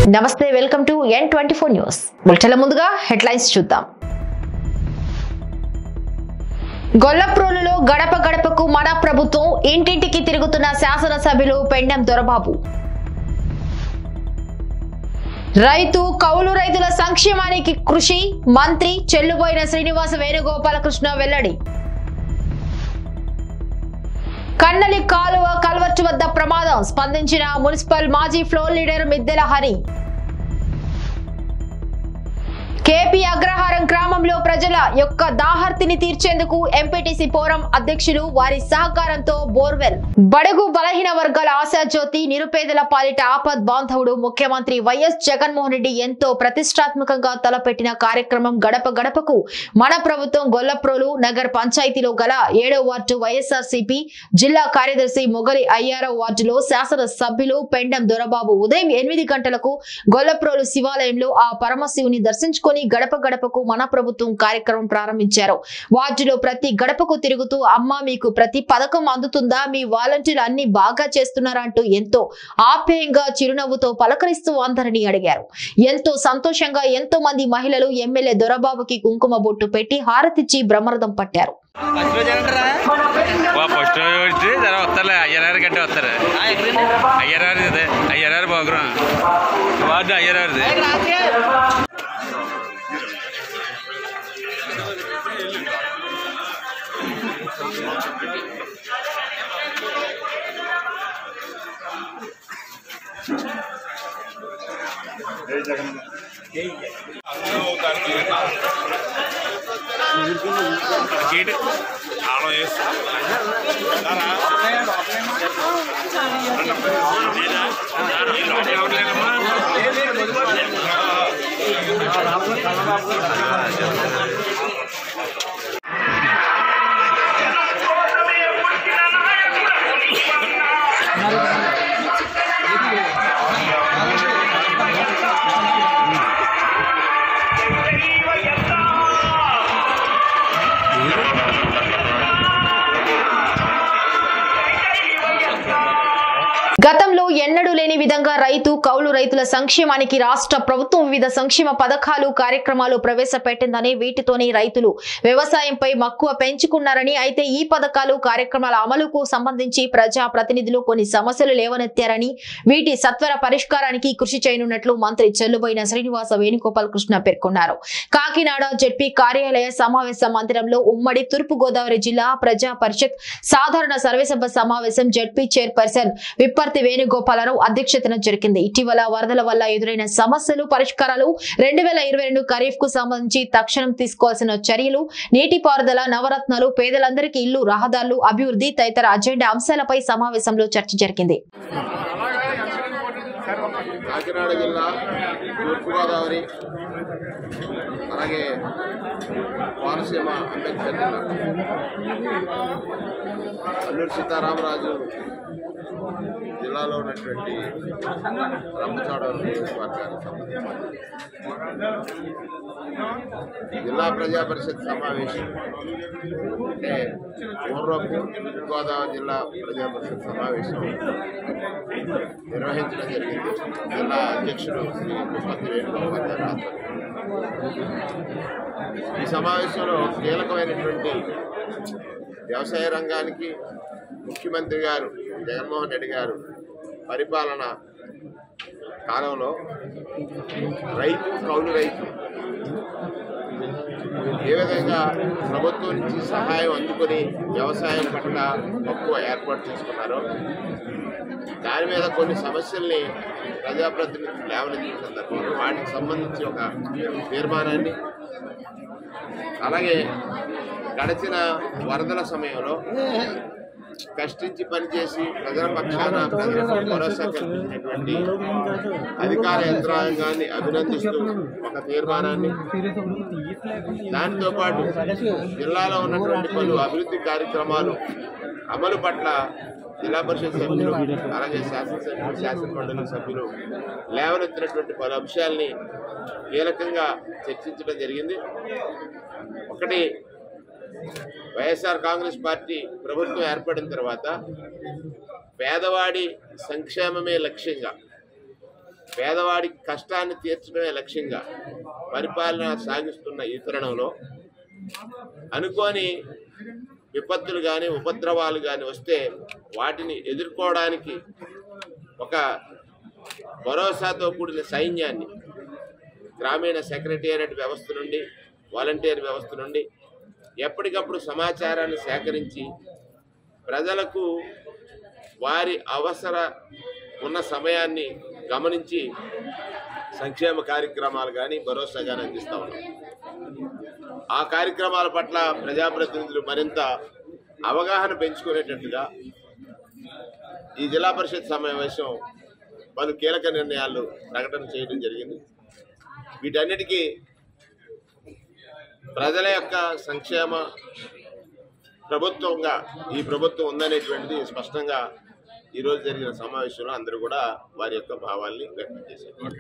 నమస్తే welcome to N twenty four news బులెటిన్ల ముందుగా హెడ్లైన్స్ చూద్దాం గొల్లప్రోలులో గడప గడపకు మన ప్రభుత్వం ఇంటింటికి తిరుగుతున్న శాసనసభ్యులు పెండెం దొరబాబు రైతు కౌలు రైతుల సంక్షేమానికి కృషి మంత్రి చెల్లుబోయిన శ్రీనివాస వేణుగోపాలకృష్ణ వెల్లడి కన్నలి కాలువ కల్వర్టు వద్ద ప్రమాదం స్పందించిన మున్సిపల్ మాజీ ఫ్లోర్ లీడర్ మిద్దెల హరి కేపీ అగ్రహారం గ్రామంలో ప్రజల యొక్క దాహర్తిని తీర్చేందుకు ఎంపీటీసీ ఫోరం అధ్యక్షులు వారి సహకారంతో బోర్వెల్ బడుగు బలహీన వర్గాల ఆశాజ్యోతి నిరుపేదల పాలిట ఆపద్ బాంధవుడు ముఖ్యమంత్రి వైఎస్ జగన్మోహన్ రెడ్డి ఎంతో ప్రతిష్టాత్మకంగా తలపెట్టిన కార్యక్రమం గడప గడపకు మన ప్రభుత్వం గొల్లప్రోలు నగర్ పంచాయతీలో గల ఏడో వార్డు వైఎస్ఆర్సీపీ జిల్లా కార్యదర్శి మొగలి అయ్యారో వార్డులో శాసన సభ్యులు పెండం దొరబాబు ఉదయం ఎనిమిది గంటలకు గొల్లప్రోలు శివాలయంలో ఆ పరమశివుని దర్శించుకొని గడప గడపకు మన ప్రభుత్వం కార్యక్రమం ప్రారంభించారు వార్డులో ప్రతి గడపకు తిరుగుతూ అమ్మ మీకు ప్రతి పథకం అందుతుందా మీ వాలంటీర్లు అన్ని బాగా చేస్తున్నారా అంటూ ఎంతో ఆప్యాయంగా చిరునవ్వుతో పలకరిస్తూ అందరినీ అడిగారు ఎంతో సంతోషంగా ఎంతో మంది మహిళలు ఎమ్మెల్యే దొరబాబుకి కుంకుమ బొట్టు పెట్టి హారతిచ్చి బ్రహ్మరథం పట్టారు ఫస్ట్ రోజు ఏంటరా వా ఫస్ట్ వచ్చి తర్వాత వస్తారులే అయ్యరారు గంటే వస్తారు అయ్యరారు అదే అయ్యరారు బాగురం వార్డు అయ్యరారుది గేట్ ఆలో వేస్తా గతంలో ఎన్నడూ లేని విధంగా రైతు కౌలు రైతుల సంక్షేమానికి రాష్ట్ర ప్రభుత్వం వివిధ సంక్షేమ పథకాలు కార్యక్రమాలు ప్రవేశపెట్టిందని వీటితోనే రైతులు వ్యవసాయంపై మక్కువ పెంచుకున్నారని అయితే ఈ పథకాలు కార్యక్రమాల అమలుకు సంబంధించి ప్రజా ప్రతినిధులు కొన్ని సమస్యలు లేవనెత్తారని వీటి సత్వర పరిష్కారానికి కృషి చేయనున్నట్లు మంత్రి చెల్లుబోయిన శ్రీనివాస వేణుగోపాల్ కృష్ణ పేర్కొన్నారు కాకినాడ జెడ్పీ కార్యాలయ సమావేశ మందిరంలో ఉమ్మడి తూర్పు గోదావరి జిల్లా ప్రజా పరిషత్ సాధారణ సర్వసభ సమావేశం జెడ్పీ చైర్పర్సన్ విప్పర్తి వేణుగోపాలరావు అధ్యక్షతన జరిగింది ఇటీవల వరదల వల్ల ఎదురైన సమస్యలు పరిష్కారాలు రెండు వేల ఇరవై రెండు ఖరీఫ్ కు సంబంధించి తక్షణం తీసుకోవాల్సిన చర్యలు నీటిపారుదల నవరత్నాలు పేదలందరికీ ఇల్లు రహదారులు అభివృద్ధి తదితర అజెండా అంశాలపై సమావేశంలో చర్చ జరిగింది కాకినాడ జిల్లా తూర్పుగోదావరి అలాగే కోనసీమ అంబేద్కర్ జిల్లా అల్లూరు సీతారామరాజు జిల్లాలో ఉన్నటువంటి రంపచోడవరం నియోజకవర్గానికి సంబంధించి జిల్లా ప్రజా పరిషత్ సమావేశం అంటే పూర్వపు గోదావరి జిల్లా ప్రజా పరిషత్ సమావేశం నిర్వహించడం జరిగింది జిల్లా అధ్యక్షుడు శ్రీ తిరుపతి వేణుగోపాల్ గారి ఆధ్వర్యంలో. ఈ సమావేశంలో కీలకమైనటువంటి వ్యవసాయ రంగానికి ముఖ్యమంత్రి గారు జగన్మోహన్ రెడ్డి గారు పరిపాలన కాలంలో రైతు కౌలు రైతు ఏ విధంగా ప్రభుత్వం నుంచి సహాయం అందుకుని వ్యవసాయం పట్ల మక్కువ ఏర్పాటు చేసుకున్నారో దాని మీద కొన్ని సమస్యల్ని ప్రజాప్రతినిధులు లేవనెత్తిన సందర్భంలో వాటికి సంబంధించి ఒక తీర్మానాన్ని అలాగే గడిచిన వరదల సమయంలో కష్టించి పనిచేసి ప్రజల పక్షాన ప్రజలకు భరోసా కల్పించినటువంటి అధికార యంత్రాంగాన్ని అభినందిస్తూ ఒక తీర్మానాన్ని దానితో పాటు జిల్లాలో ఉన్నటువంటి పలు అభివృద్ధి కార్యక్రమాలు అమలు పట్ల జిల్లా పరిషత్ సభ్యులు అలాగే శాసనసభ్యులు శాసన మండలి సభ్యులు లేవనెత్తినటువంటి పలు అంశాలని కీలకంగా చర్చించడం జరిగింది ఒకటి వైఎస్ఆర్ కాంగ్రెస్ పార్టీ ప్రభుత్వం ఏర్పడిన తర్వాత పేదవాడి సంక్షేమమే లక్ష్యంగా పేదవాడి కష్టాన్ని తీర్చడమే లక్ష్యంగా పరిపాలన సాగిస్తున్న ఈ తరుణంలో అనుకోని విపత్తులు కానీ ఉపద్రవాలు కానీ వస్తే వాటిని ఎదుర్కోవడానికి ఒక భరోసాతో కూడిన సైన్యాన్ని గ్రామీణ సెక్రటేరియట్ వ్యవస్థ నుండి వాలంటీర్ వ్యవస్థ నుండి ఎప్పటికప్పుడు సమాచారాన్ని సేకరించి ప్రజలకు వారి అవసర ఉన్న సమయాన్ని గమనించి సంక్షేమ కార్యక్రమాలు కానీ భరోసా కానీ అందిస్తూ ఉన్నాం ఆ కార్యక్రమాల పట్ల ప్రజాప్రతినిధులు మరింత అవగాహన పెంచుకునేటట్టుగా ఈ జిల్లా పరిషత్ సమావేశం పలు కీలక నిర్ణయాలు ప్రకటన చేయడం జరిగింది వీటన్నిటికీ ప్రజల యొక్క సంక్షేమ ప్రభుత్వంగా ఈ ప్రభుత్వం ఉందనేటువంటిది స్పష్టంగా ఈరోజు జరిగిన సమావేశంలో అందరూ కూడా వారి యొక్క భావాల్ని వ్యక్తం చేశారు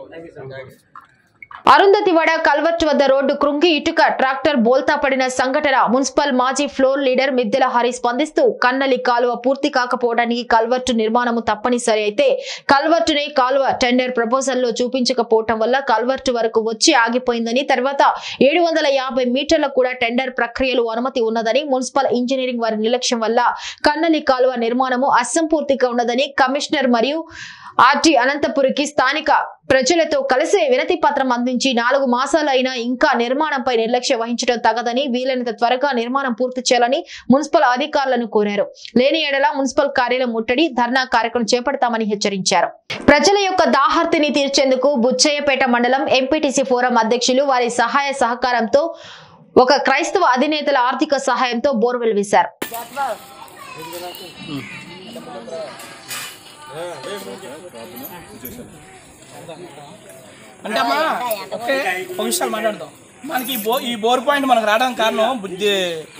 అరుంధతివాడ కల్వర్ట్ వద్ద రోడ్డు కృంగి ఇటుక ట్రాక్టర్ బోల్తా పడిన సంఘటన మున్సిపల్ మాజీ ఫ్లోర్ లీడర్ మిద్దెల హరి స్పందిస్తూ కన్నలి కాలువ పూర్తి కాకపోవడానికి కల్వర్టు నిర్మాణము తప్పనిసరి అయితే కల్వర్టునే కాలువ టెండర్ ప్రపోజల్ లో చూపించకపోవటం వల్ల కల్వర్టు వరకు వచ్చి ఆగిపోయిందని తర్వాత ఏడు వందల యాభై మీటర్ల కూడా టెండర్ ప్రక్రియలు అనుమతి ఉన్నదని మున్సిపల్ ఇంజనీరింగ్ వారి నిర్లక్ష్యం వల్ల కన్నలి కాలువ నిర్మాణము అసంపూర్తిగా ఉన్నదని కమిషనర్ మరియు ఆర్టీ అనంతపురికి స్థానిక ప్రజలతో కలిసి వినతి పత్రం అందించి నాలుగు మాసాలైనా ఇంకా నిర్మాణంపై నిర్లక్ష్యం వహించడం తగదని వీలైనంత త్వరగా నిర్మాణం పూర్తి చేయాలని మున్సిపల్ అధికారులను కోరారు లేని ఎడల మున్సిపల్ కార్యాలయం ముట్టడి ధర్నా కార్యక్రమం చేపడతామని హెచ్చరించారు ప్రజల యొక్క దాహార్తిని తీర్చేందుకు బుచ్చయ్యపేట మండలం ఎంపీటీసీ ఫోరం అధ్యక్షులు వారి సహాయ సహకారంతో ఒక క్రైస్తవ అధినేతల ఆర్థిక సహాయంతో బోర్వెల్ వేశారు అంటే అమ్మా ఓకే ఒక విషయాలు మాట్లాడదాం మనకి ఈ బో ఈ బోర్ పాయింట్ మనకు రావడానికి కారణం బుద్ధి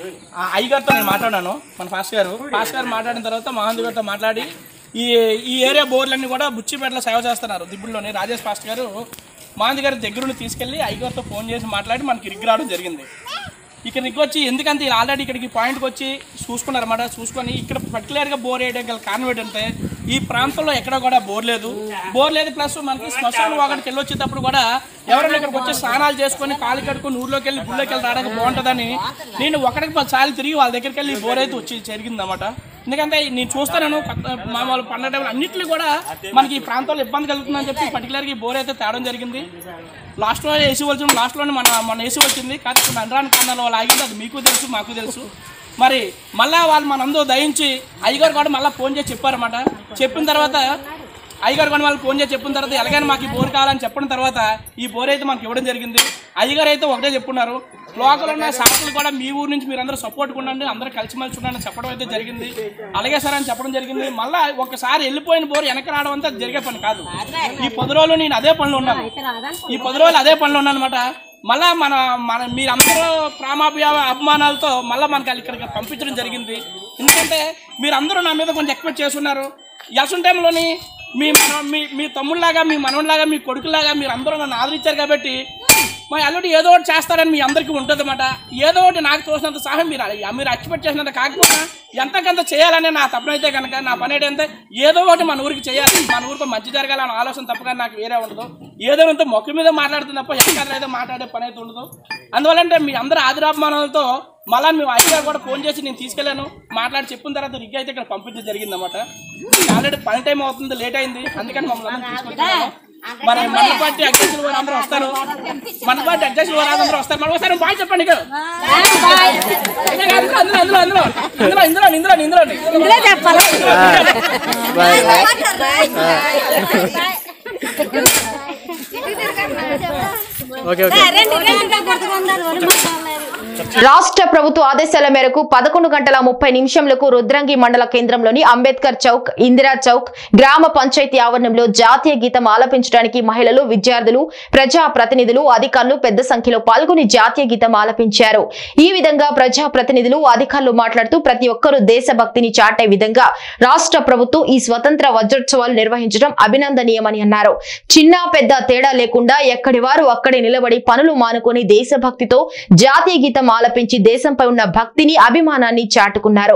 ఆ అయ్యగారితో నేను మాట్లాడాను మన పాస్ గారు పాస్ గారు మాట్లాడిన తర్వాత మహాంతి గారితో మాట్లాడి ఈ ఈ ఏరియా బోర్లన్నీ కూడా బుచ్చిపేటలో సేవ చేస్తున్నారు దిబ్బుల్లోని రాజేష్ పాస్ట్ గారు మహాంతి గారి దగ్గరుండి తీసుకెళ్ళి అయ్యగారితో ఫోన్ చేసి మాట్లాడి మనకి ఇరిగి రావడం జరిగింది ఇక్కడికి వచ్చి ఎందుకంటే వీళ్ళు ఆల్రెడీ ఇక్కడికి పాయింట్కి వచ్చి చూసుకున్నారన్నమాట చూసుకొని ఇక్కడ పర్టికులర్గా బోర్ వేయడం గల కారణం ఏంటంటే ఈ ప్రాంతంలో ఎక్కడ కూడా బోర్ లేదు బోర్ లేదు ప్లస్ మనకి శ్మశానం ఒకటికి వెళ్ళి వచ్చేటప్పుడు కూడా ఎవరైనా ఇక్కడికి వచ్చి స్నానాలు చేసుకొని కాలు కడుకొని ఊర్లోకి వెళ్ళి గుళ్ళోకి వెళ్ళి రావడానికి బాగుంటుందని నేను ఒకటికి పది సార్లు తిరిగి వాళ్ళ దగ్గరికి వెళ్ళి ఈ బోర్ అయితే వచ్చి జరిగిందన్నమాట ఎందుకంటే నేను చూస్తాను కొత్త మామూలు పండుగ టైంలో అన్నింటినీ కూడా మనకి ఈ ప్రాంతంలో ఇబ్బంది కలుగుతుందని చెప్పి పర్టికులర్గా ఈ బోర్ అయితే తేవడం జరిగింది లాస్ట్లో ఏసీ వచ్చింది లాస్ట్లోనే మన మన ఏసీ వచ్చింది కాకపోతే నందరాని కన్నాల వాళ్ళు ఆగింది అది మీకు తెలుసు మాకు తెలుసు మరి మళ్ళా వాళ్ళు మనందరూ దయించి అయ్యగారు కూడా మళ్ళీ ఫోన్ చేసి చెప్పారన్నమాట చెప్పిన తర్వాత అయ్యగారు కూడా వాళ్ళు ఫోన్ చేసి చెప్పిన తర్వాత ఎలాగైనా మాకు ఈ బోర్ కావాలని చెప్పిన తర్వాత ఈ బోర్ అయితే మనకి ఇవ్వడం జరిగింది అయ్యగారు అయితే ఒకటే చెప్పున్నారు లోకల్ ఉన్న షాపులు కూడా మీ ఊరు నుంచి మీరు అందరూ సపోర్ట్ ఉండండి అందరూ కలిసిమెలిసి ఉండండి చెప్పడం అయితే జరిగింది అలాగే సార్ అని చెప్పడం జరిగింది మళ్ళీ ఒకసారి వెళ్ళిపోయిన బోర్ వెనక రావడం అంతా జరిగే పని కాదు ఈ పది రోజులు నేను అదే పనిలో ఉన్నాను ఈ పది రోజులు అదే పనిలో ఉన్నాను అనమాట మళ్ళా మన మన మీరందరూ ప్రామాభ్య అభిమానాలతో మళ్ళీ మనకి వాళ్ళు ఇక్కడికి పంపించడం జరిగింది ఎందుకంటే మీరందరూ నా మీద కొంచెం ఎక్స్పెక్ట్ చేస్తున్నారు ఎలక్షన్ టైంలోని మీ మన మీ మీ తమ్ముళ్ళలాగా మీ మనవలాగా మీ కొడుకులాగా మీరు అందరూ నన్ను ఆదరించారు కాబట్టి మా అల్లుడు ఏదో ఒకటి చేస్తారని మీ అందరికీ ఉంటుంది అనమాట ఏదో ఒకటి నాకు తోసినంత సహాయం మీరు మీరు ఎక్స్పెక్ట్ చేసినంత కాకపోయినా ఎంతకంత చేయాలనే నా తప్పనైతే కనుక నా పని ఏంటంటే ఏదో ఒకటి మన ఊరికి చేయాలి మన ఊరికి మంచి జరగాలన్న ఆలోచన తప్ప కానీ నాకు వేరే ఉండదు ఏదో ఇంత మొక్క మీద మాట్లాడుతుంది తప్ప ఎక్కడ అయితే మాట్లాడే పని అయితే ఉండదు అందువల్ల అంటే మీ అందరి ఆదిరాభిమానాలతో మళ్ళీ మేము అయ్యగారు కూడా ఫోన్ చేసి నేను తీసుకెళ్ళాను మాట్లాడి చెప్పిన తర్వాత రిగ్ అయితే ఇక్కడ పంపించడం జరిగింది అనమాట ఆల్రెడీ పని టైం అవుతుంది లేట్ అయింది అందుకని మమ్మల్ని అందరినీ తీసుకొచ్చాము మరి మన పార్టీ అధ్యక్షులు వారు అందరూ వస్తారు మన పార్టీ అధ్యక్షులు వారు అందరూ వస్తారు మరి ఒకసారి బాయ్ చెప్పండి ఇక. అందులో అందులో అందులో అందులో ఇందులో ఇందులో ఇందులో ఇందులో ఇందులో చెప్పాలి రండి రండి కొడుతున్నారు వాళ్ళు మాట్లాడలేరు రాష్ట్ర ప్రభుత్వ ఆదేశాల మేరకు పదకొండు గంటల ముప్పై నిమిషంలకు రుద్రంగి మండల కేంద్రంలోని అంబేద్కర్ చౌక్ ఇందిరా చౌక్ గ్రామ పంచాయతీ ఆవరణంలో జాతీయ గీతం ఆలపించడానికి మహిళలు విద్యార్థులు ప్రజా ప్రతినిధులు అధికారులు పెద్ద సంఖ్యలో పాల్గొని జాతీయ గీతం ఆలపించారు ఈ విధంగా ప్రజా ప్రతినిధులు అధికారులు మాట్లాడుతూ ప్రతి ఒక్కరూ దేశభక్తిని చాటే విధంగా రాష్ట్ర ప్రభుత్వం ఈ స్వతంత్ర వజ్రోత్సవాలు నిర్వహించడం అభినందనీయమని అన్నారు చిన్న పెద్ద తేడా లేకుండా ఎక్కడి వారు అక్కడే నిలబడి పనులు మానుకొని దేశభక్తితో జాతీయ గీతం ఆలపించి దేశంపై ఉన్న భక్తిని అభిమానాన్ని చాటుకున్నారు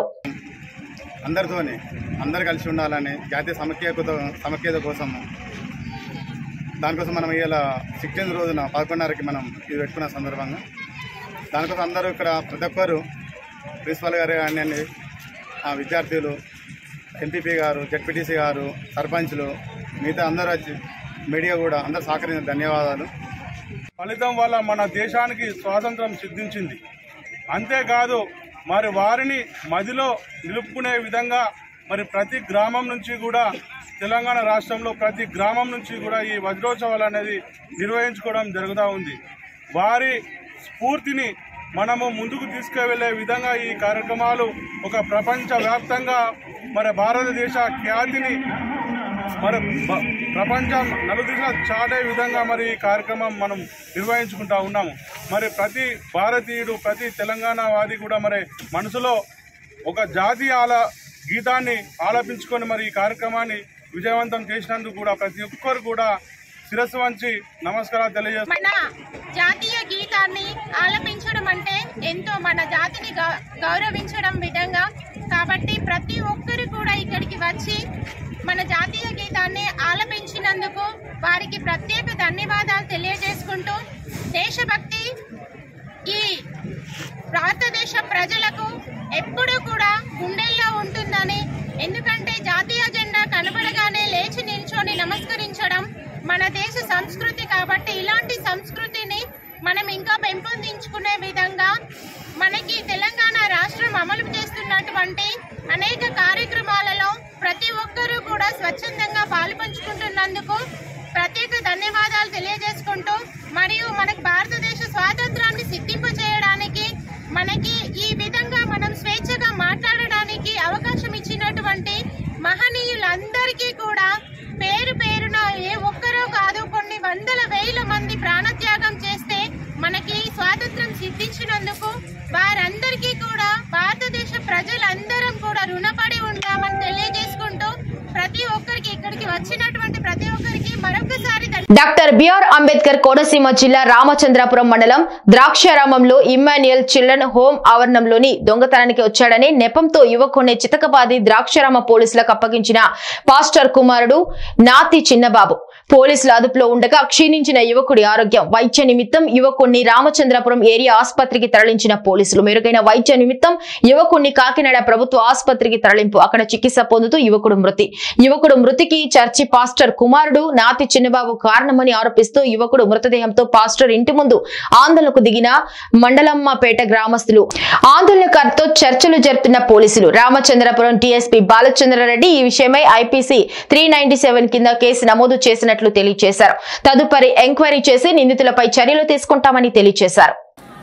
అందరితోని అందరు కలిసి ఉండాలని జాతీయ సమైక్యత సమైక్యత కోసం దానికోసం మనం ఇవాళ సిక్స్టీన్త్ రోజున పదకొండున్నరకి మనం ఇది పెట్టుకున్న సందర్భంగా దానికోసం అందరూ ఇక్కడ ప్రతి ఒక్కరు ప్రిన్సిపల్ గారు కానివ్వండి ఆ విద్యార్థులు ఎంపీపీ గారు జడ్పీటీసీ గారు సర్పంచ్లు మిగతా అందరూ వచ్చి మీడియా కూడా అందరూ సహకరించిన ధన్యవాదాలు ఫలితం వల్ల మన దేశానికి స్వాతంత్రం సిద్ధించింది అంతేకాదు మరి వారిని మదిలో నిలుపుకునే విధంగా మరి ప్రతి గ్రామం నుంచి కూడా తెలంగాణ రాష్ట్రంలో ప్రతి గ్రామం నుంచి కూడా ఈ వజ్రోత్సవాలు అనేది నిర్వహించుకోవడం జరుగుతూ ఉంది వారి స్ఫూర్తిని మనము ముందుకు తీసుకువెళ్ళే విధంగా ఈ కార్యక్రమాలు ఒక ప్రపంచ వ్యాప్తంగా మరి భారతదేశ ఖ్యాతిని మరి బ- ప్రపంచం నలుదిశ చాటే విధంగా మరి ఈ కార్యక్రమం మనం నిర్వహించుకుంటా ఉన్నాము మరి ప్రతి భారతీయుడు ప్రతి తెలంగాణ వాది కూడా మరి మనసులో ఒక జాతీయ ఆల గీతాన్ని ఆలపించుకొని మరి ఈ కార్యక్రమాన్ని విజయవంతం చేసినందుకు కూడా ప్రతి ఒక్కరు కూడా శిరస్సు వంచి నమస్కారాలు తెలియజేస్తారు మన జాతీయ గీతాన్ని ఆలపించడం అంటే ఎంతో మన జాతిని గౌ- గౌరవించడం విధంగా కాబట్టి ప్రతి ఒక్కరు కూడా ఇక్కడికి వచ్చి మన జాతీయ గీతాన్ని ఆలపించినందుకు వారికి ప్రత్యేక ధన్యవాదాలు తెలియజేసుకుంటూ దేశభక్తి ఈ భారతదేశ ప్రజలకు ఎప్పుడూ కూడా గుండెల్లో ఉంటుందని ఎందుకంటే జాతీయ జెండా కనబడగానే లేచి నిల్చొని నమస్కరించడం మన దేశ సంస్కృతి కాబట్టి ఇలాంటి సంస్కృతిని మనం ఇంకా పెంపొందించుకునే విధంగా మనకి తెలంగాణ రాష్ట్రం అమలు చేస్తున్నటువంటి అనేక కార్యక్రమాలలో ప్రతి ఒక్కరూ కూడా స్వచ్ఛందంగా పాలుపంచుకుంటున్నందుకు ప్రత్యేక ధన్యవాదాలు తెలియజేసుకుంటూ మరియు మనకి భారతదేశ స్వాతంత్రాన్ని సిద్ధింప చేయడానికి మనకి ఈ విధంగా మనం స్వేచ్ఛగా మాట్లాడడానికి అవకాశం ఇచ్చినటువంటి మహనీయులందరికీ కూడా పేరు పేరున ఏ ఒక్కరో కాదు కొన్ని వందల వేల మంది ప్రాణత్యాగం చేస్తే మనకి స్వాతంత్రం సిద్ధించినందుకు వారందరికీ కూడా భారతదేశ ప్రజలందరం కూడా రుణపడి ఉంటామని తెలియజేసుకుంటూ ప్రతి ఒక్కరికి ఇక్కడికి వచ్చినటువంటి ప్రతి ఒక్కరికి మరొకసారి ధన్యవాదాలు డాక్టర్ బిఆర్ అంబేద్కర్ కోనసీమ జిల్లా రామచంద్రాపురం మండలం ద్రాక్షారామంలో ఇమ్మాన్యుయల్ చిల్డ్రన్ హోమ్ ఆవరణంలోని దొంగతనానికి వచ్చాడని నెపంతో యువకుడిని చితకబాది ద్రాక్షారామ పోలీసులకు అప్పగించిన పాస్టర్ కుమారుడు నాతి చిన్నబాబు పోలీసుల అదుపులో ఉండగా క్షీణించిన యువకుడి ఆరోగ్యం వైద్య నిమిత్తం యువకుడిని రామచంద్రాపురం ఏరియా ఆసుపత్రికి తరలించిన పోలీసులు మెరుగైన వైద్య నిమిత్తం యువకుడిని కాకినాడ ప్రభుత్వ ఆసుపత్రికి తరలింపు అక్కడ చికిత్స పొందుతూ యువకుడు మృతి యువకుడు మృతికి చర్చి పాస్టర్ కుమారుడు నాతి చిన్నబాబు కారణమని ఆరోపిస్తూ యువకుడు మృతదేహంతో పాస్టర్ ఇంటి ముందు ఆందోళనకు దిగిన మండలమ్మపేట గ్రామస్తులు ఆందోళనకారుతో చర్చలు జరుపుతున్న పోలీసులు రామచంద్రపురం టీఎస్పీ బాలచంద్రారెడ్డి ఈ విషయమై ఐపీసీ త్రీ కింద కేసు నమోదు చేసినట్లు తెలియజేశారు తదుపరి ఎంక్వైరీ చేసి నిందితులపై చర్యలు తీసుకుంటామని తెలియజేశారు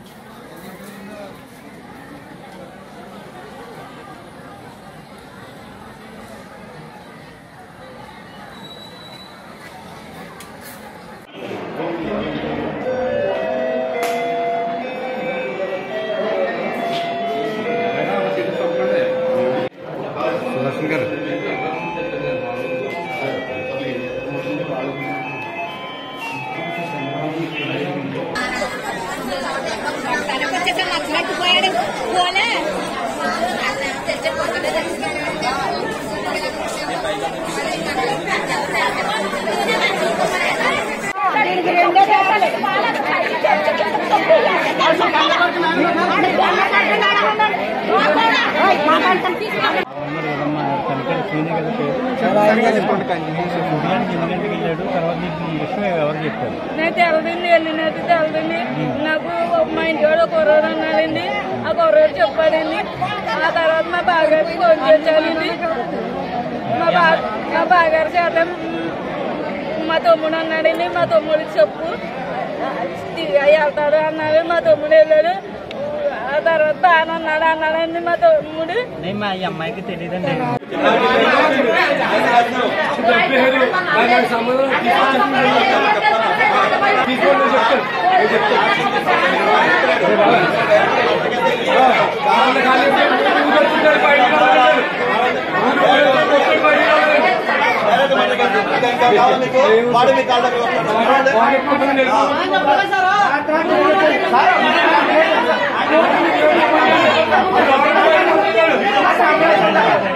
పోయాడు పోలే నేను తెలదండి వెళ్ళినట్టు తెలదండి నాకు మా ఇంటి వాడు ఒక కుర్రోడు ఉన్నాడండి ఆ కుర్రోడు చెప్పాడండి ఆ తర్వాత మా బాగారికి ఫోన్ చేశానండి మా బా మా బాగారు చేత మా తమ్ముడు అన్నాడండి మా తమ్ముడికి చెప్పు తిరిగా వెళ్తాడు అన్నాడు మా తమ్ముడు వెళ్ళాడు ఆ తర్వాత బాగానే ఉన్నాడు అన్నాడండి మా తమ్ముడు మా ఈ అమ్మాయికి తెలియదండి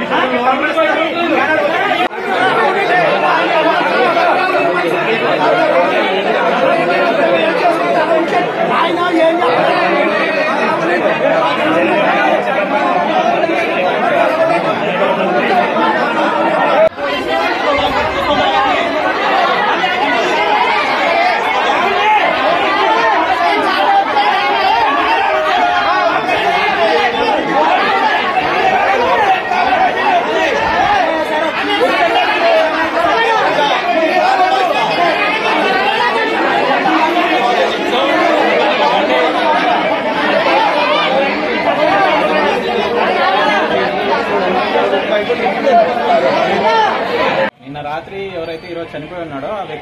వాడు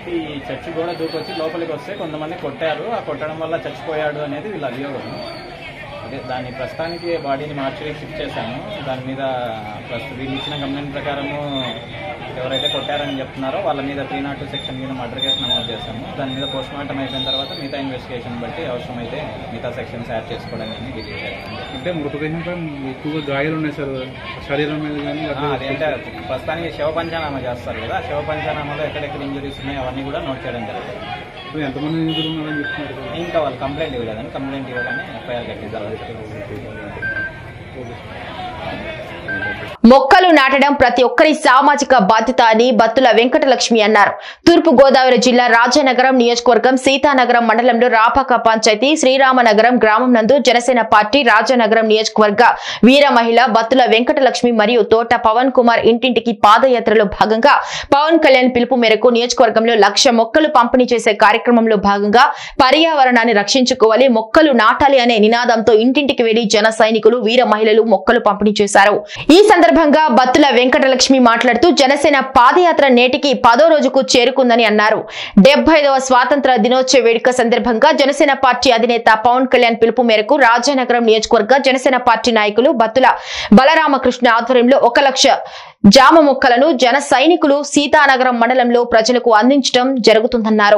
వ్యక్తి చర్చి కూడా దూకొచ్చి లోపలికి వస్తే కొంతమంది కొట్టారు ఆ కొట్టడం వల్ల చచ్చిపోయాడు అనేది వీళ్ళ అభియోగం అదే దాని ప్రస్తుతానికి బాడీని మార్చి షిఫ్ట్ చేశాను దాని మీద ప్రస్తుతం వీళ్ళు ఇచ్చిన కంప్లైంట్ ప్రకారము ఎవరైతే కొట్టారని చెప్తున్నారో వాళ్ళ మీద త్రీ నాట్ టూ సెక్షన్ మీద మర్డర్ కేసు నమోదు చేశాము దాని మీద పోస్ట్ మార్టం అయిపోయిన తర్వాత మిగతా ఇన్వెస్టిగేషన్ బట్టి అవసరమైతే మిగతా సెక్షన్స్ యాడ్ చేసుకోవడానికి రిలీజ్ చేస్తాం అంటే మృతదేహంపై ఎక్కువగా గాయాలు ఉన్నాయి సార్ శరీరం మీద కానీ ఆ, అదేంటే ప్రస్తుతానికి శవ పంచనామా చేస్తారు కదా ఆ శవ పంచనామాలో ఎక్కడెక్కడ ఇంజరీస్ ఉన్నాయి అవన్నీ కూడా నోట్ చేయడం జరుగుతుంది ఇప్పుడు ఎంతమంది నిధులు ఉన్నారని చెప్తున్నారు కదా. ఇంకా వాళ్ళు కంప్లైంట్ ఇవ్వలేదని కంప్లైంట్ ఇవ్వగానే ఎఫ్ఐఆర్ కట్టించాలి మొక్కలు నాటడం ప్రతి ఒక్కరి సామాజిక బాధ్యత అని బత్తుల వెంకటలక్ష్మి అన్నారు తూర్పు గోదావరి జిల్లా రాజానగరం నియోజకవర్గం సీతానగరం మండలంలో రాపాక పంచాయతీ శ్రీరామనగరం గ్రామం నందు జనసేన పార్టీ రాజానగరం నియోజకవర్గ వీర మహిళ బత్తుల వెంకటలక్ష్మి మరియు తోట పవన్ కుమార్ ఇంటింటికి పాదయాత్రలో భాగంగా పవన్ కళ్యాణ్ పిలుపు మేరకు నియోజకవర్గంలో లక్ష మొక్కలు పంపిణీ చేసే కార్యక్రమంలో భాగంగా పర్యావరణాన్ని రక్షించుకోవాలి మొక్కలు నాటాలి అనే నినాదంతో ఇంటింటికి వెళ్లి జన సైనికులు వీర మహిళలు మొక్కలు పంపిణీ చేశారు ఈ సందర్భంగా బత్తుల వెంకటలక్ష్మి మాట్లాడుతూ జనసేన పాదయాత్ర నేటికి పదో రోజుకు చేరుకుందని అన్నారు డెబ్బై ఐదవ స్వాతంత్ర దినోత్సవ వేడుక సందర్భంగా జనసేన పార్టీ అధినేత పవన్ కళ్యాణ్ పిలుపు మేరకు రాజానగరం నియోజకవర్గ జనసేన పార్టీ నాయకులు బత్తుల బలరామకృష్ణ ఆధ్వర్యంలో ఒక లక్ష జామ మొక్కలను జన సైనికులు సీతానగరం మండలంలో ప్రజలకు అందించడం జరుగుతుందన్నారు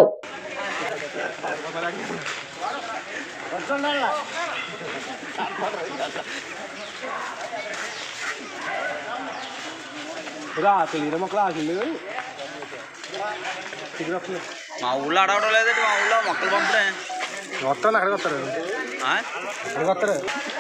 మా ఊళ్ళో అడగడం లేదండి మా ఊళ్ళో మొక్కలు పంపడే వస్తాను అక్కడికి వస్తారు ఆ? అక్కడికి వస్తారు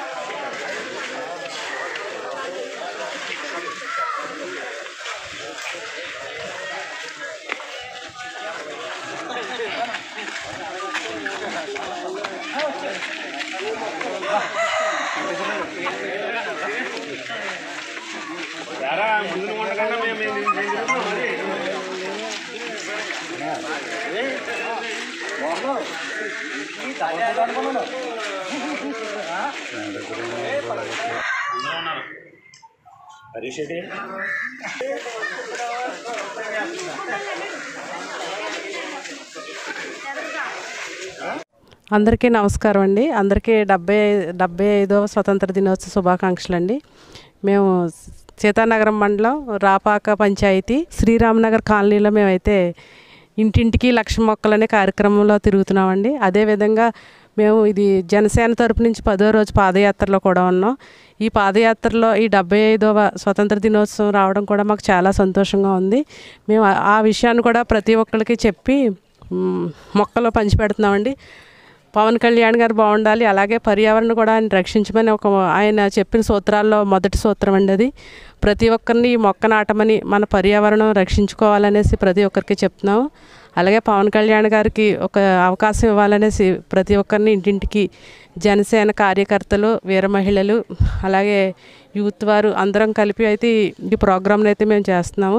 అందరికీ నమస్కారం అండి అందరికీ డెబ్బై డెబ్బై ఐదవ స్వతంత్ర దినోత్సవ శుభాకాంక్షలు అండి మేము సీతానగరం మండలం రాపాక పంచాయతీ శ్రీరామనగర్ కాలనీలో మేమైతే ఇంటింటికి లక్ష మొక్కలనే కార్యక్రమంలో తిరుగుతున్నామండి అదేవిధంగా మేము ఇది జనసేన తరపు నుంచి పదో రోజు పాదయాత్రలో కూడా ఉన్నాం ఈ పాదయాత్రలో ఈ డెబ్బై ఐదవ స్వతంత్ర దినోత్సవం రావడం కూడా మాకు చాలా సంతోషంగా ఉంది మేము ఆ- ఆ విషయాన్ని కూడా ప్రతి ఒక్కరికి చెప్పి మ్, మొక్కలు పంచిపెడుతున్నామండి పవన్ కళ్యాణ్ గారు బాగుండాలి అలాగే పర్యావరణం కూడా ఆయన రక్షించమని ఒక ఆయన చెప్పిన సూత్రాల్లో మొదటి సూత్రం అండి అది ప్రతి ఒక్కరిని ఈ మొక్క నాటమని మన పర్యావరణం రక్షించుకోవాలనేసి ప్రతి ఒక్కరికి చెప్తున్నాము అలాగే పవన్ కళ్యాణ్ గారికి ఒక అవకాశం ఇవ్వాలనేసి ప్రతి ఒక్కరిని ఇంటింటికి జనసేన కార్యకర్తలు వీర మహిళలు అలాగే యూత్ వారు అందరం కలిపి అయితే ఈ- ఈ ప్రోగ్రామ్ని అయితే మేము చేస్తున్నాము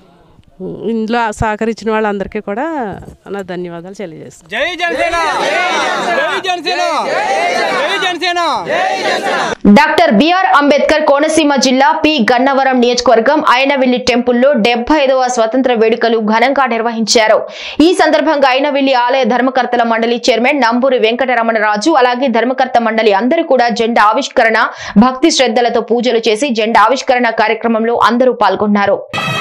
ఇందులో సహకరించిన వాళ్ళందరికీ కూడా నా ధన్యవాదాలు తెలియజేస్తాను జై జనసేన జై జనసేన జై జనసేన డాక్టర్ బిఆర్ అంబేద్కర్ కోనసీమ జిల్లా పి గన్నవరం నియోజకవర్గం అయినవిల్లి టెంపుల్లో డెబ్బై ఐదవ స్వతంత్ర వేడుకలు ఘనంగా నిర్వహించారు ఈ సందర్భంగా అయినవిల్లి ఆలయ ధర్మకర్తల మండలి చైర్మన్ నంబూరి వెంకటరమణరాజు అలాగే ధర్మకర్త మండలి అందరూ కూడా జెండా ఆవిష్కరణ భక్తి శ్రద్ధలతో పూజలు చేసి జెండా ఆవిష్కరణ కార్యక్రమంలో అందరూ పాల్గొన్నారు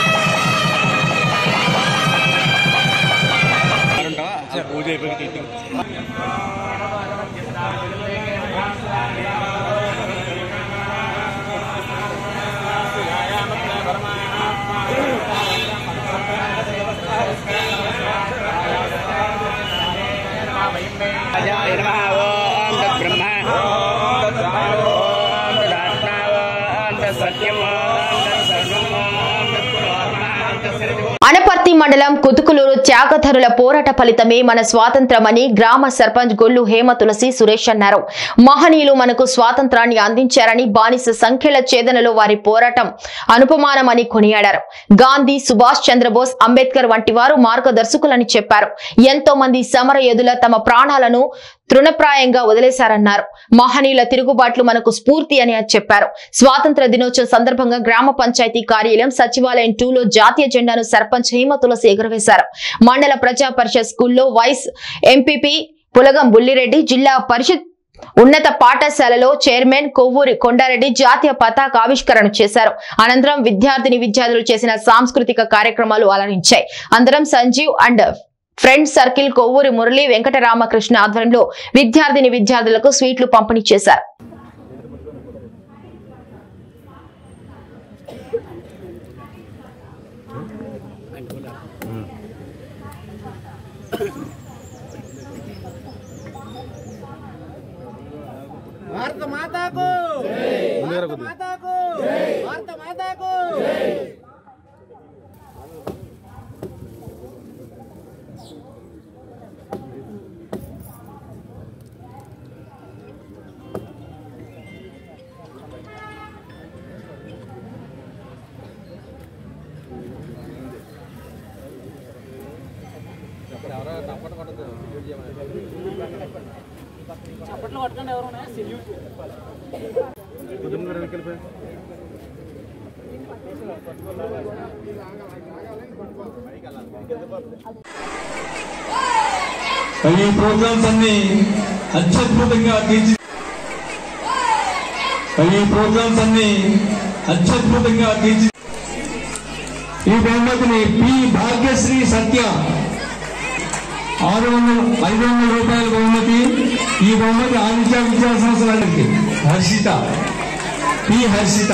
పూజ అయిపోయి అనపర్తి మండలం కుతుకులూరు త్యాగధరుల పోరాట ఫలితమే మన స్వాతంత్రమని గ్రామ సర్పంచ్ గొల్లు హేమ తులసి సురేష్ అన్నారు మహనీయులు మనకు స్వాతంత్రాన్ని అందించారని బానిస సంఖ్యల ఛేదనలో వారి పోరాటం అనుపమానమని కొనియాడారు గాంధీ సుభాష్ చంద్రబోస్ అంబేద్కర్ వంటి వారు మార్గదర్శకులని చెప్పారు ఎంతో మంది సమర యోధుల తమ ప్రాణాలను తృణప్రాయంగా వదిలేశారన్నారు మహనీయుల తిరుగుబాట్లు మనకు స్ఫూర్తి అని చెప్పారు స్వాతంత్ర దినోత్సవం సందర్భంగా గ్రామ పంచాయతీ కార్యాలయం సచివాలయం టూలో జాతీయ జెండాను సర్పంచ్ హేమ తులసి తులసి ఎగురవేశారు మండల ప్రజా పరిషత్ స్కూల్లో వైస్ ఎంపీపీ పులగం బుల్లిరెడ్డి జిల్లా పరిషత్ ఉన్నత పాఠశాలలో చైర్మన్ కొవ్వూరి కొండారెడ్డి జాతీయ పతాక ఆవిష్కరణ చేశారు అనంతరం విద్యార్థిని విద్యార్థులు చేసిన సాంస్కృతిక కార్యక్రమాలు అలరించాయి అందరం Sanjeev and friend circle Kovvuri Murali Venkataramakrishna ఆధ్వర్యంలో విద్యార్థిని విద్యార్థులకు స్వీట్లు పంపిణీ చేశారు భారత మాతాకు భారత మాతాకు భారత మాతాకు చప్పట్లు కొట్టకండి ఎవరు ఈ ప్రోగ్రామ్స్ అన్ని అత్యద్భుతంగా తీర్చి ఈ ప్రోగ్రామ్స్ అన్ని అత్యద్భుతంగా తీర్చి ఈ బహుమతిని పి భాగ్యశ్రీ సత్య ఆరు వందల ఐదు వందల రూపాయల బహుమతి ఈ బహుమతి ఆదిత్య విద్యా సంస్థలకి హర్షిత పి హర్షిత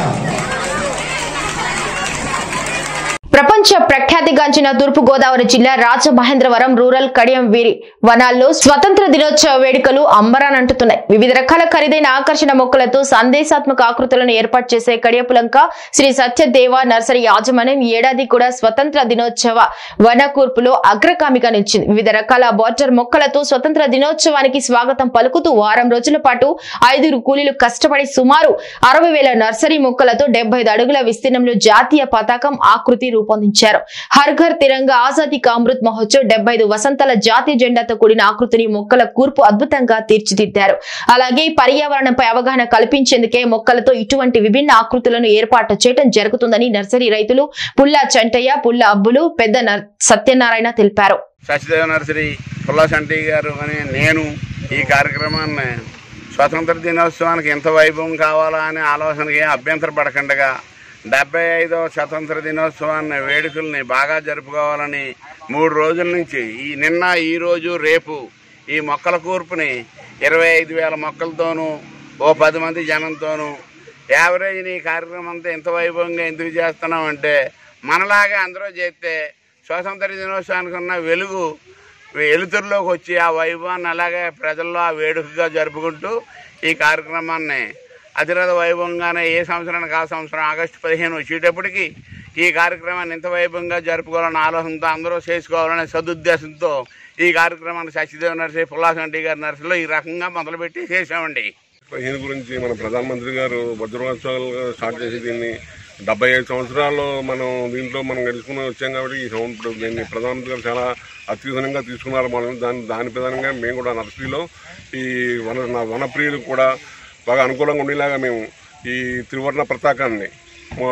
ప్రపంచ ప్రఖ్యాతిగాంచిన తూర్పు గోదావరి జిల్లా రాజమహేంద్రవరం రూరల్ కడియం వీరి వనాల్లో స్వతంత్ర దినోత్సవ వేడుకలు అంబరానంటుతున్నాయి వివిధ రకాల ఖరీదైన ఆకర్షణ మొక్కలతో సందేశాత్మక ఆకృతులను ఏర్పాటు చేసే కడియపులంక శ్రీ సత్యదేవ నర్సరీ యాజమాన్యం ఈ ఏడాది కూడా స్వతంత్ర దినోత్సవ వన కూర్పులో అగ్రగామిగా నిలిచింది వివిధ రకాల బార్డర్ మొక్కలతో స్వతంత్ర దినోత్సవానికి స్వాగతం పలుకుతూ వారం రోజుల పాటు ఐదుగురు కూలీలు కష్టపడి సుమారు అరవై వేల నర్సరీ మొక్కలతో డెబ్బై ఐదు అడుగుల విస్తీర్ణంలో జాతీయ పతాకం ఆకృతి రూపొందించారు హర్ ఘర్ తిరంగా ఆజాదీ కా అమృత్ మహోత్సవ్ డెబ్బై ఐదు వసంతాల జాతీయ జెండాతో కూడిన ఆకృతిని మొక్కల కూర్పు అద్భుతంగా తీర్చిదిద్దారు అలాగే పర్యావరణంపై అవగాహన కల్పించేందుకే మొక్కలతో ఇటువంటి విభిన్న ఆకృతులను ఏర్పాటు చేయడం జరుగుతుందని నర్సరీ రైతులు పుల్లా చంటయ్య పుల్ల అబ్బులు పెద్ద నర్- సత్యనారాయణ తెలిపారు సత్యదేవ నర్సరీ పుల్లా సంటి గారు అని నేను ఈ కార్యక్రమాన్ని స్వతంత్ర దినోత్సవానికి ఎంత వైభవం కావాలా అనే ఆలోచనకి అభ్యంతర పడకుండా డెబ్బై ఐదవ స్వతంత్ర దినోత్సవాన్ని వేడుకల్ని బాగా జరుపుకోవాలని మూడు రోజుల నుంచి ఈ నిన్న ఈ రోజు రేపు ఈ మొక్కల కూర్పుని ఇరవై ఐదు వేల మొక్కలతోనూ ఓ పది మంది జనంతోనూ యావరేజ్ని ఈ కార్యక్రమం అంతా ఇంత వైభవంగా ఎందుకు చేస్తున్నాం అంటే మనలాగా అందరూ చేస్తే స్వాతంత్ర దినోత్సవానికి ఉన్న వెలుగు వెలుతురులోకి వచ్చి ఆ వైభవాన్ని అలాగే ప్రజల్లో ఆ వేడుకగా జరుపుకుంటూ ఈ కార్యక్రమాన్ని అతిరథ వైభవంగానే ఏ సంవత్సరానికి ఆ సంవత్సరం ఆగస్టు పదిహేను వచ్చేటప్పటికి ఈ కార్యక్రమాన్ని ఇంత వైభవంగా జరుపుకోవాలన్న ఆలోచనతో అందరూ చేసుకోవాలనే సదుద్దేశంతో ఈ కార్యక్రమాన్ని సత్యదేవ నర్సరీ పుల్లాసంటి గారి నర్సరీలో ఈ రకంగా మొదలుపెట్టి చేసామండి పదిహేను గురించి మన ప్రధానమంత్రి గారు వజ్రోత్సవాలు స్టార్ట్ చేసి దీన్ని డెబ్బై ఐదు సంవత్సరాల్లో మనం దీంట్లో మనం గెలుచుకుని వచ్చాం కాబట్టి ఈ సంవత్సరం దీన్ని ప్రధానమంత్రి గారు చాలా అత్యుధనంగా తీసుకున్నారు మనం దాని దాని ప్రధానంగా మేము కూడా నర్సరీలో ఈ వన నా వనప్రియులకు కూడా బాగా అనుకూలంగా ఉండేలాగా మేము ఈ త్రివర్ణ పతాకాన్ని ఆ,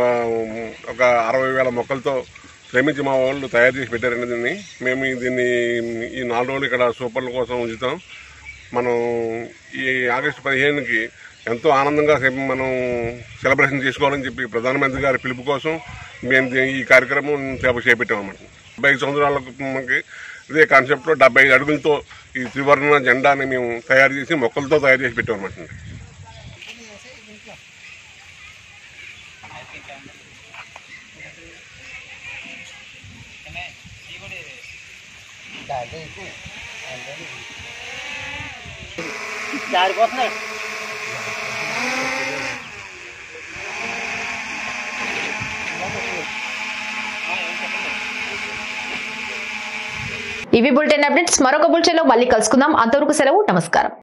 ఒక అరవై వేల మొక్కలతో శ్రమించి మా వాళ్ళు తయారు చేసి పెట్టారండి దీన్ని మేము ఈ దీన్ని ఈ నాలుగు రోజులు ఇక్కడ సూపర్ల కోసం ఉంచుతాం మనం ఈ ఆగస్టు పదిహేనుకి ఎంతో ఆనందంగా సె- మనం సెలబ్రేషన్ చేసుకోవాలని చెప్పి ప్రధానమంత్రి గారి పిలుపు కోసం మేము దీ- ఈ కార్యక్రమం చేప- చేపట్టాం అన్నమాట డెబ్బై ఐదు సంవత్సరాలకు మనకి ఇదే కాన్సెప్ట్లో డెబ్బై ఐదు అడుగులతో ఈ త్రివర్ణ జెండాని మేము తయారు చేసి మొక్కలతో తయారు చేసి పెట్టాం అనమాట జారిపోతున్నాయి ఇవి బులెటిన్ అప్డేట్స్ మరొక బులెటిన్ లో మళ్ళీ కలుసుకుందాం అంతవరకు సెలవు నమస్కారం